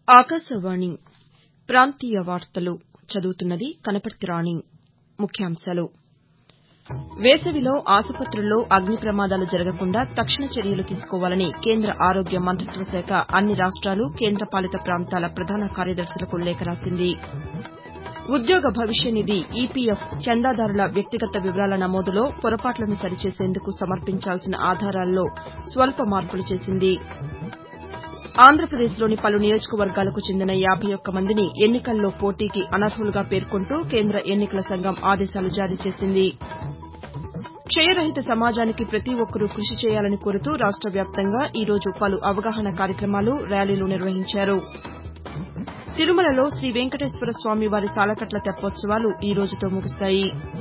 ఆకాశవాణి ప్రాంతీయ వార్తలు చదువుతున్నది కనపర్తి రాణి ముఖ్యాంశాలు వేసవిలో ఆసుపత్రుల్లో అగ్ని ప్రమాదాలు జరగకుండా తక్షణ చర్యలు తీసుకోవాలని కేంద్ర ఆరోగ్య మంతిత్వ శాఖ అన్ని రాష్ట్రాలు కేంద్ర పాలిత ప్రాంతాల ప్రధాన కార్యదర్శులకు లేఖ రాసింది ఉద్యోగ భవిష్య నిధి ఈపీఎఫ్ చందాదారుల వ్యక్తిగత వివరాల నమోదులో పొరపాట్లను సరిచేసేందుకు సమర్పించాల్సిన ఆధారాల్లో స్వల్ప మార్పులు చేసింది ఆంధ్రప్రదేశ్లోని పలు నియోజకవర్గాలకు చెందిన యాబై ఒక్క మందిని ఎన్నికల్లో పోటీకి అనర్హులుగా పేర్కొంటూ కేంద్ర ఎన్నికల సంఘం ఆదేశాలు జారీ చేసింది క్షయరహిత సమాజానికి ప్రతి ఒక్కరూ కృషి చేయాలని కోరుతూ రాష్ట వ్యాప్తంగా ఈ రోజు పలు అవగాహన కార్యక్రమాలు ర్యాలీలు నిర్వహించారు తిరుమలలో శ్రీ వెంకటేశ్వర స్వామి వారి సాలకట్ల తెప్పోత్సవాలు ఈ రోజుతో ముగుస్తాయి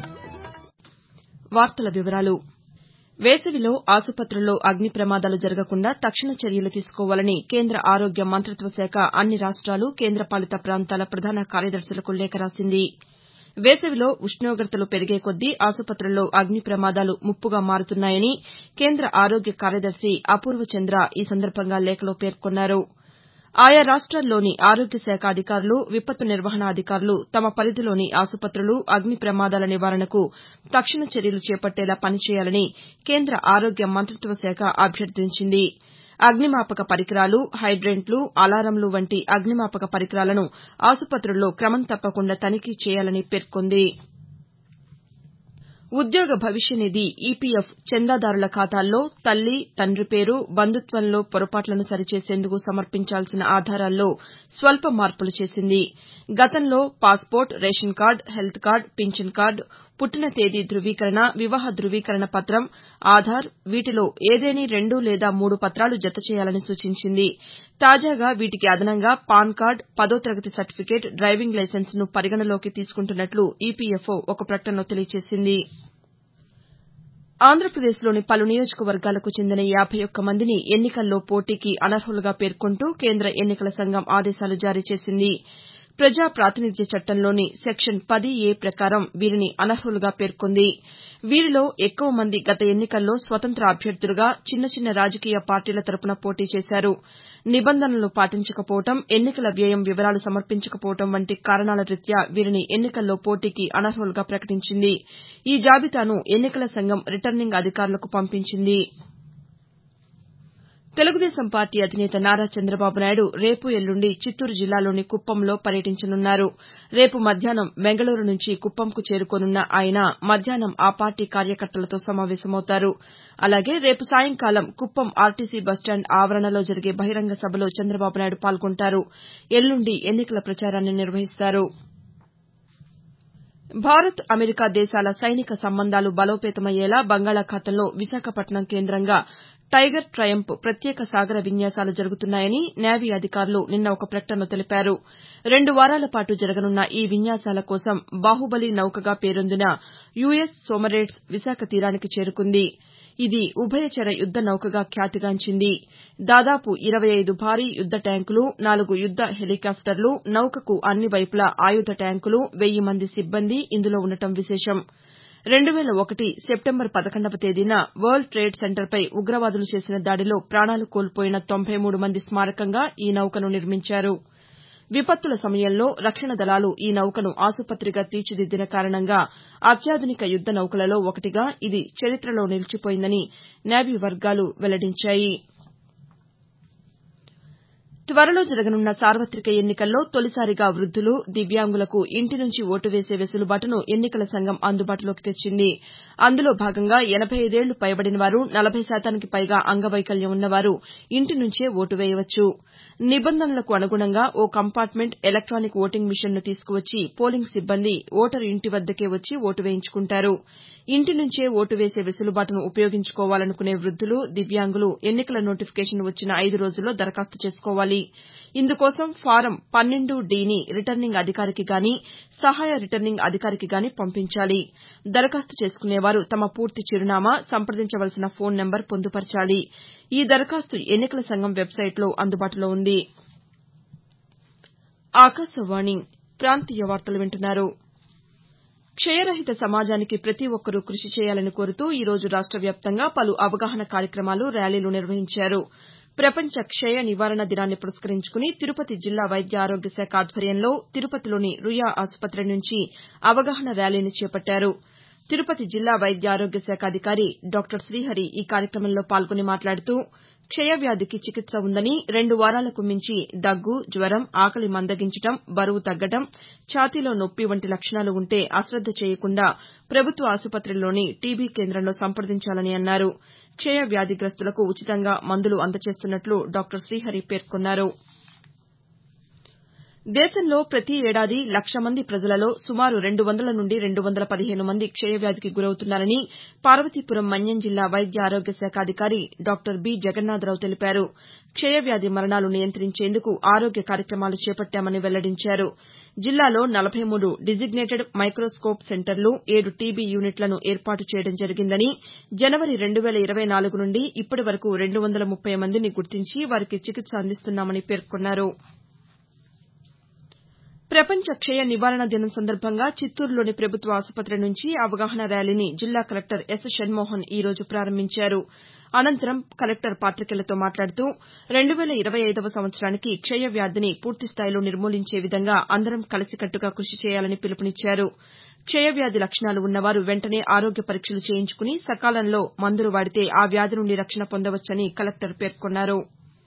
వేసవిలో ఆసుపత్రుల్లో అగ్ని ప్రమాదాలు జరగకుండా తక్షణ చర్యలు తీసుకోవాలని కేంద్ర ఆరోగ్య మంతిత్వ శాఖ అన్ని రాష్ట్రాలు కేంద్ర పాలిత ప్రాంతాల ప్రధాన కార్యదర్శులకు లేఖ రాసింది వేసవిలో ఉష్ణోగ్రతలు పెరిగే కొద్దీ ఆసుపత్రుల్లో అగ్ని ప్రమాదాలు ముప్పుగా మారుతున్నాయని కేంద్ర ఆరోగ్య కార్యదర్శి అపూర్వ చంద్ర ఈ సందర్భంగా లేఖలో పేర్కొన్నారు ఆయా రాష్ట్రాల్లోని ఆరోగ్య శాఖ అధికారులు విపత్తు నిర్వహణ అధికారులు తమ పరిధిలోని ఆసుపత్రులు అగ్ని ప్రమాదాల నివారణకు తక్షణ చర్యలు చేపట్టేలా పనిచేయాలని కేంద్ర ఆరోగ్య మంతిత్వ శాఖ అభ్యర్థించింది అగ్నిమాపక పరికరాలు హైడ్రెంట్లు అలారంలు వంటి అగ్నిమాపక పరికరాలను ఆసుపత్రుల్లో క్రమం తప్పకుండా తనిఖీ చేయాలని పేర్కొంది ఉద్యోగ భవిష్య నిధి ఈపీఎఫ్ చందాదారుల ఖాతాల్లో తల్లి తండ్రి పేరు బంధుత్వంలో పొరపాట్లను సరిచేసేందుకు సమర్పించాల్సిన ఆధారాల్లో స్వల్ప మార్పులు చేసింది గతంలో passport ration card health card pension card పుట్టిన తేదీ ధృవీకరణ వివాహ ధృవీకరణ పత్రం ఆధార్ వీటిలో ఏదేని రెండు లేదా మూడు పత్రాలు జతచేయాలని సూచించింది తాజాగా వీటికి అదనంగా పాన్ కార్డు పదో తరగతి సర్టిఫికేట్ డ్రైవింగ్ లైసెన్స్ను పరిగణలోకి తీసుకుంటున్నట్లు ఈపీఎఫ్ఓ ఒక ప్రకటనలో తెలియజేసింది ఆంధ్రప్రదేశ్లోని పలు నియోజకవర్గాలకు చెందిన యాబై ఒక్క మందిని ఎన్నికల్లో పోటీకి అనర్హులుగా పేర్కొంటూ కేంద్ర ఎన్నికల సంఘం ఆదేశాలు జారీ చేసింది ప్రజా ప్రాతినిధ్య చట్టంలోని సెక్షన్ పది ఏ ప్రకారం వీరిని అనర్హులుగా పేర్కొంది వీరిలో ఎక్కువ మంది గత ఎన్నికల్లో స్వతంత్ర అభ్యర్థులుగా చిన్న చిన్న రాజకీయ పార్టీల తరపున పోటీ చేశారు నిబంధనలు పాటించకపోవడం ఎన్నికల వ్యయం వివరాలు సమర్పించకపోవడం వంటి కారణాల రీత్యా వీరిని ఎన్నికల్లో పోటీకి అనర్హులుగా ప్రకటించింది ఈ జాబితాను ఎన్నికల సంఘం రిటర్నింగ్ అధికారులకు పంపించింది తెలుగుదేశం పార్టీ అధినేత నారా చంద్రబాబు నాయుడు రేపు ఎల్లుండి చిత్తూరు జిల్లాలోని కుప్పంలో పర్యటించనున్నారు రేపు మధ్యాహ్నం బెంగళూరు నుంచి కుప్పంకు చేరుకోనున్న ఆయన మధ్యాహ్నం ఆ పార్టీ కార్యకర్తలతో సమావేశమవుతారు అలాగే రేపు సాయంకాలం కుప్పం ఆర్టీసీ బస్టాండ్ ఆవరణలో జరిగే బహిరంగ సభలో చంద్రబాబు నాయుడు పాల్గొంటారు ఎల్లుండి ఎన్నికల ప్రచారాన్ని నిర్వహిస్తారు భారత్ అమెరికా దేశాల సైనిక సంబంధాలు బలోపేతమయ్యేలా బంగాళాఖాతంలో విశాఖపట్నం కేంద్రంగా టైగర్ ట్రయంప్ ప్రత్యేక సాగర విన్యాసాలు జరుగుతున్నాయని నేవీ అధికారులు నిన్న ఒక ప్రకటనలో తెలిపారు రెండు వారాల పాటు జరగనున్న ఈ విన్యాసాల కోసం బాహుబలి నౌకగా పేరొందిన యుఎస్ సోమరేట్స్ విశాఖ తీరానికి చేరుకుంది ఇది ఉభయచర యుద్ద నౌకగా ఖ్యాతిగాంచింది దాదాపు ఇరవై ఐదు భారీ యుద్ద ట్యాంకులు నాలుగు యుద్ద హెలికాప్టర్లు నౌకకు అన్ని వైపులా ఆయుధ ట్యాంకులు వెయ్యి మంది సిబ్బంది ఇందులో ఉండటం విశేషం రెండు వేల ఒకటి సెప్టెంబర్ పదకొండవ తేదీన వరల్డ్ ట్రేడ్ సెంటర్పై ఉగ్రవాదులు చేసిన దాడిలో ప్రాణాలు కోల్పోయిన తొంభై మూడు మంది స్మారకంగా ఈ నౌకను నిర్మించారు విపత్తుల సమయంలో రక్షణ దళాలు ఈ నౌకను ఆసుపత్రిగా తీర్చిదిద్దిన కారణంగా అత్యాధునిక యుద్ద నౌకలలో ఒకటిగా ఇది చరిత్రలో నిలిచిపోయిందని నేవీ వర్గాలు వెల్లడించాయి త్వరలో జరగనున్న సార్వతిక ఎన్నికల్లో తొలిసారిగా వృద్దులు దివ్యాంగులకు ఇంటి నుంచి ఓటు వేసే వెసులుబాటును ఎన్నికల సంఘం అందుబాటులోకి తెచ్చింది అందులో భాగంగా ఎనబై ఐదేళ్లు పైబడిన వారు నలభై శాతానికి పైగా అంగవైకల్యం ఉన్నవారు ఇంటి నుంచే ఓటు వేయవచ్చు నిబంధనలకు అనుగుణంగా ఓ కంపార్ట్మెంట్ ఎలక్టానిక్ ఓటింగ్ మిషన్ను తీసుకువచ్చి పోలింగ్ సిబ్బంది ఓటరు ఇంటి వద్దకే వచ్చి ఓటు వేయించుకుంటారు ఇంటి నుంచే ఓటు వేసే వెసులుబాటును ఉపయోగించుకోవాలనుకునే వృద్దులు దివ్యాంగులు ఎన్నికల నోటిఫికేషన్ వచ్చిన ఐదు రోజుల్లో దరఖాస్తు చేసుకోవాలి ఇందుకోసం ఫారం పన్నెండు డీని రిటర్నింగ్ అధికారికి గాని సహాయ రిటర్నింగ్ అధికారికి గాని పంపించాలి దరఖాస్తు చేసుకునేవారు తమ పూర్తి చిరునామా సంప్రదించవలసిన ఫోన్ నెంబర్ పొందుపరచాలి ఈ దరఖాస్తు ఎన్నికల సంఘం వెబ్సైట్లో అందుబాటులో ఉంది క్షయరహిత సమాజానికి ప్రతి ఒక్కరూ కృషి చేయాలని కోరుతూ ఈ రోజు రాష్ట వ్యాప్తంగా పలు అవగాహన కార్యక్రమాలు ర్యాలీలు నిర్వహించారు ప్రపంచ క్షయ నివారణ దినాన్ని పురస్కరించుకుని తిరుపతి జిల్లా వైద్య ఆరోగ్య శాఖ ఆధ్వర్యంలో తిరుపతిలోని రుయా ఆసుపత్రి నుంచి అవగాహన ర్యాలీని చేపట్టారు తిరుపతి జిల్లా వైద్య ఆరోగ్య శాఖ అధికారి డాక్టర్ శ్రీహరి ఈ కార్యక్రమంలో పాల్గొని మాట్లాడుతూ క్షయ వ్యాధికి చికిత్స ఉందని రెండు వారాలకు మించి దగ్గు జ్వరం ఆకలి మందగించడం బరువు తగ్గడం ఛాతీలో నొప్పి వంటి లక్షణాలు ఉంటే అశ్రద్ద చేయకుండా ప్రభుత్వ ఆసుపత్రిలోని టీబీ కేంద్రంలో సంప్రదించాలని అన్నారు క్షయ వ్యాధిగ్రస్తులకు ఉచితంగా మందులు అందజేస్తున్నట్లు డాక్టర్ శ్రీహరి పేర్కొన్నారు దేశంలో ప్రతి ఏడాది లక్ష మంది ప్రజలలో సుమారు రెండు వందల నుండి రెండు వందల పదిహేను మంది క్షయవ్యాధికి గురవుతున్నారని పార్వతీపురం మన్యం జిల్లా వైద్య ఆరోగ్య శాఖ అధికారి డాక్టర్ బి జగన్నాథరావు తెలిపారు క్షయవ్యాధి మరణాలు నియంత్రించేందుకు ఆరోగ్య కార్యక్రమాలు చేపట్టామని వెల్లడించారు జిల్లాలో నలభై మూడు డిజిగ్నేటెడ్ మైక్రోస్కోప్ సెంటర్లు ఏడు టీబీ యూనిట్లను ఏర్పాటు చేయడం జరిగిందని జనవరి రెండు వేల ఇరవై నాలుగు నుండి ఇప్పటి వరకు రెండు వందల ముప్పై మందిని గుర్తించి వారికి చికిత్స అందిస్తున్నామని పేర్కొన్నారు ప్రపంచ క్షయ నివారణ దినం సందర్భంగా చిత్తూరులోని ప్రభుత్వ ఆసుపత్రి నుంచి అవగాహన ర్యాలీని జిల్లా కలెక్టర్ ఎస్ షణ్మోహన్ ఈ రోజు ప్రారంభించారు అనంతరం కలెక్టర్ పాతికేయులతో మాట్లాడుతూ రెండు వేల ఇరవై ఐదవ సంవత్సరానికి క్షయ వ్యాధిని పూర్తిస్థాయిలో నిర్మూలించే విధంగా అందరం కలిసికట్టుగా కృషి చేయాలని పిలుపునిచ్చారు క్షయ వ్యాధి లక్షణాలు ఉన్నవారు వెంటనే ఆరోగ్య పరీక్షలు చేయించుకుని సకాలంలో మందులు వాడితే ఆ వ్యాధి నుండి రక్షణ పొందవచ్చని కలెక్టర్ పేర్కొన్నారు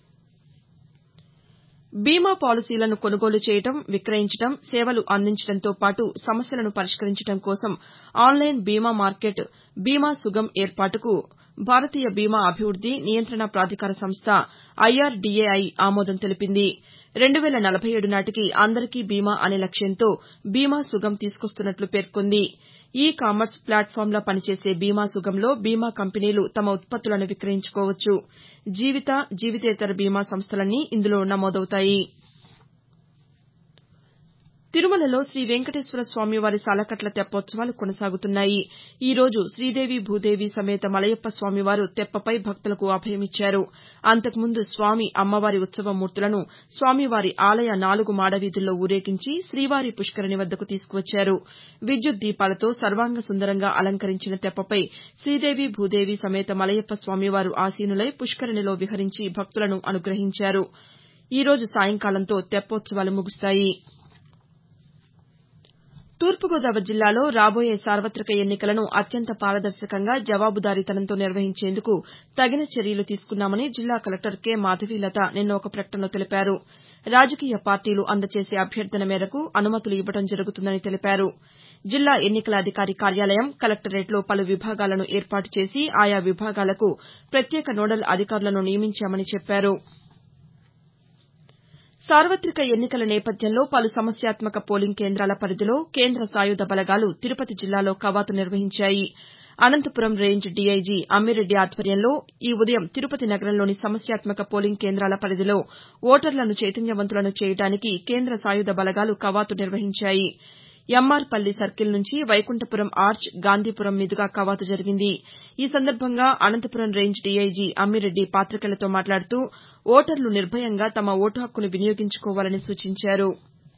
బీమా పాలసీలను కొనుగోలు చేయడం విక్రయించడం సేవలు అందించడంతో పాటు సమస్యలను పరిష్కరించడం కోసం ఆన్లైన్ బీమా మార్కెట్ బీమా సుగమ్ ఏర్పాటుకు భారతీయ బీమా అభివృద్ది నియంత్రణ ప్రాధికార సంస్థ ఐఆర్డీఏఐ ఆమోదం తెలిపింది రెండు వేల నలభై ఏడు నాటికి అందరికీ బీమా అనే లక్ష్యంతో బీమా సుగమ్ తీసుకొస్తున్నట్లు పేర్కొంది ఈ కామర్స్ ప్లాట్ఫామ్లా పనిచేసే బీమా సుగంలో బీమా కంపెనీలు తమ ఉత్పత్తులను విక్రయించుకోవచ్చు జీవిత జీవితేతర బీమా సంస్థలన్నీ ఇందులో నమోదవుతాయి తిరుమలలో శ్రీ వెంకటేశ్వర స్వామివారి సాలకట్ల తెప్పోత్సవాలు కొనసాగుతున్నాయి ఈ రోజు శ్రీదేవి భూదేవి సమేత మలయప్ప స్వామివారు తెప్పపై భక్తులకు అభయమిచ్చారు అంతకుముందు స్వామి అమ్మవారి ఉత్సవమూర్తులను స్వామివారి ఆలయ నాలుగు మాడవీధుల్లో ఊరేగించి శ్రీవారి పుష్కరిణి వద్దకు తీసుకువచ్చారు విద్యుత్ దీపాలతో సర్వాంగ సుందరంగా అలంకరించిన తెప్పపై శ్రీదేవి భూదేవి సమేత మలయప్ప స్వామివారు ఆసీనులై పుష్కరిణిలో విహరించి భక్తులను అనుగ్రహించారు ఈ రోజు సాయంకాలంతో తెప్పోత్సవాలు ముగుస్తాయి తూర్పుగోదావరి జిల్లాలో రాబోయే సార్వతిక ఎన్నికలను అత్యంత పారదర్శకంగా జవాబుదారీతనంతో నిర్వహించేందుకు తగిన చర్యలు తీసుకున్నామని జిల్లా కలెక్టర్ కె మాధవీలత నిన్న ఒక ప్రకటనలో తెలిపారు రాజకీయ పార్టీలు అందజేసే అభ్యర్థన మేరకు అనుమతులు ఇవ్వడం జరుగుతుందని తెలిపారు జిల్లా ఎన్నికల అధికారి కార్యాలయం కలెక్టరేట్లో పలు విభాగాలను ఏర్పాటు చేసి ఆయా విభాగాలకు ప్రత్యేక నోడల్ అధికారులను నియమించామని చెప్పారు సార్వతిక ఎన్నికల నేపథ్యంలో పలు సమస్యాత్మక పోలింగ్ కేంద్రాల పరిధిలో కేంద్ర సాయుధ బలగాలు తిరుపతి జిల్లాలో కవాతు నిర్వహించాయి అనంతపురం రేంజ్ డీఐజీ అమ్మిరెడ్డి ఆధ్వర్యంలో ఈ ఉదయం తిరుపతి నగరంలోని సమస్యాత్మక పోలింగ్ కేంద్రాల పరిధిలో ఓటర్లను చైతన్యవంతులను చేయడానికి కేంద్ర సాయుధ బలగాలు కవాతు నిర్వహించాయి ఎమ్మార్పల్లి సర్కిల్ నుంచి వైకుంఠపురం ఆర్చ్ గాంధీపురం మీదుగా కవాతు జరిగింది ఈ సందర్భంగా అనంతపురం రేంజ్ డీఐజీ అమ్మిరెడ్డి పాతికేయులతో మాట్లాడుతూ ఓటర్లు నిర్భయంగా తమ ఓటు హక్కును వినియోగించుకోవాలని సూచించారు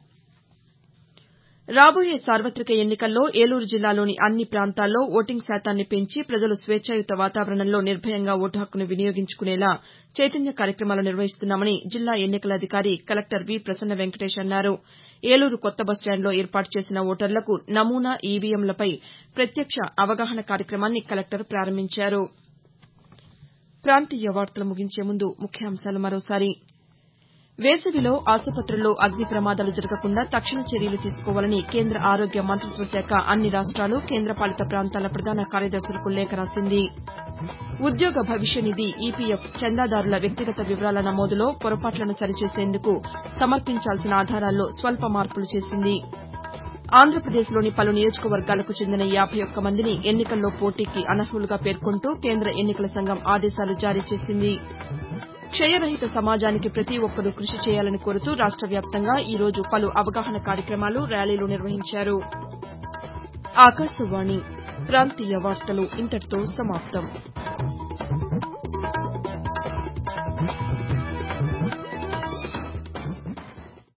రాబోయే సార్వతిక ఎన్నికల్లో ఏలూరు జిల్లాలోని అన్ని ప్రాంతాల్లో ఓటింగ్ శాతాన్ని పెంచి ప్రజలు స్వేచ్ఛాయుత వాతావరణంలో నిర్భయంగా ఓటు హక్కును వినియోగించుకునేలా చైతన్య కార్యక్రమాలు నిర్వహిస్తున్నామని జిల్లా ఎన్నికల అధికారి కలెక్టర్ వి ప్రసన్న వెంకటేష్ అన్నారు ఏలూరు కొత్త బస్టాండ్లో ఏర్పాటు చేసిన ఓటర్లకు నమూనా ఈవీఎంలపై ప్రత్యక్ష అవగాహన కార్యక్రమాన్ని కలెక్టర్ ప్రారంభించారు ప్రాంతీయ వార్తలు ముగించే ముందు ముఖ్యాంశాలు మరోసారి వేసవిలో ఆసుపత్రుల్లో అగ్ని ప్రమాదాలు జరగకుండా తక్షణ చర్యలు తీసుకోవాలని కేంద్ర ఆరోగ్య మంతిత్వ శాఖ అన్ని రాష్ట్రాలు కేంద్రపాలిత ప్రాంతాల ప్రధాన కార్యదర్శులకు లేఖ రాసింది ఉద్యోగ భవిష్య నిధి ఈపీఎఫ్ చందాదారుల వ్యక్తిగత వివరాల నమోదులో పొరపాట్లను సరిచేసేందుకు సమర్పించాల్సిన ఆధారాల్లో స్వల్ప మార్పులు చేసింది ఆంధ్రప్రదేశ్లోని పలు నియోజకవర్గాలకు చెందిన యాభై ఒక్క మందిని ఎన్నికల్లో పోటీకి అనర్హులుగా పేర్కొంటూ కేంద్ర ఎన్నికల సంఘం ఆదేశాలు జారీ చేసింది క్షయరహిత సమాజానికి ప్రతి ఒక్కరూ కృషి చేయాలని కోరుతూ రాష్ట వ్యాప్తంగా ఈ రోజు పలు అవగాహన కార్యక్రమాలు ర్యాలీలు నిర్వహించారు ఆకాశవాణి ప్రాంతీయ వార్తలు ఇంతటితో సమాప్తం